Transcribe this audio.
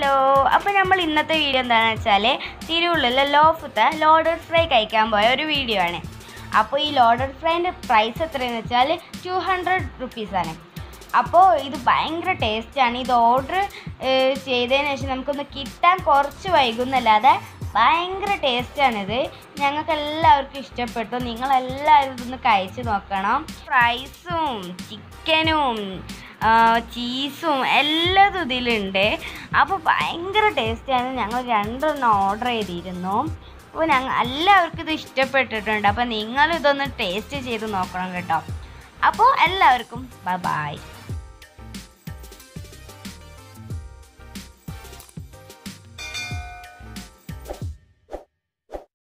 hello അപ്പോൾ നമ്മൾ ഇന്നത്തെ വീഡിയോ എന്താണെന്ന് വെച്ചാൽ തിരുവുള്ളിലെ ലോഫത്തെ ലോഡഡ് ഫ്രൈ കഴിക്കാൻ പോയ ഒരു വീഡിയോ ആണ് അപ്പോൾ ഈ ലോഡഡ് ഫ്രൈൻ്റെ പ്രൈസ് എത്രയെന്ന് വെച്ചാൽ ടു ഹൺഡ്രഡ് റുപ്പീസാണ് അപ്പോൾ ഇത് ഭയങ്കര ടേസ്റ്റാണ് ഇത് ഓർഡർ ചെയ്തതിന് ശേഷം നമുക്കൊന്ന് കിട്ടാൻ കുറച്ച് വൈകുന്നല്ലാതെ ഭയങ്കര ടേസ്റ്റാണിത് ഞങ്ങൾക്ക് എല്ലാവർക്കും ഇഷ്ടപ്പെട്ടു നിങ്ങളെല്ലാവരും ഇതൊന്ന് കഴിച്ച് നോക്കണം ഫ്രൈസും ചിക്കനും ചീസും എല്ലാതും ഇതിലുണ്ട് അപ്പോൾ ഭയങ്കര ടേസ്റ്റാണ് ഞങ്ങൾ രണ്ടെണ്ണം ഓർഡർ ചെയ്തിരുന്നു അപ്പോൾ ഞങ്ങൾ എല്ലാവർക്കും ഇത് ഇഷ്ടപ്പെട്ടിട്ടുണ്ട് അപ്പോൾ നിങ്ങൾ ഇതൊന്ന് ടേസ്റ്റ് ചെയ്ത് നോക്കണം കേട്ടോ അപ്പോൾ എല്ലാവർക്കും ബൈ ബൈ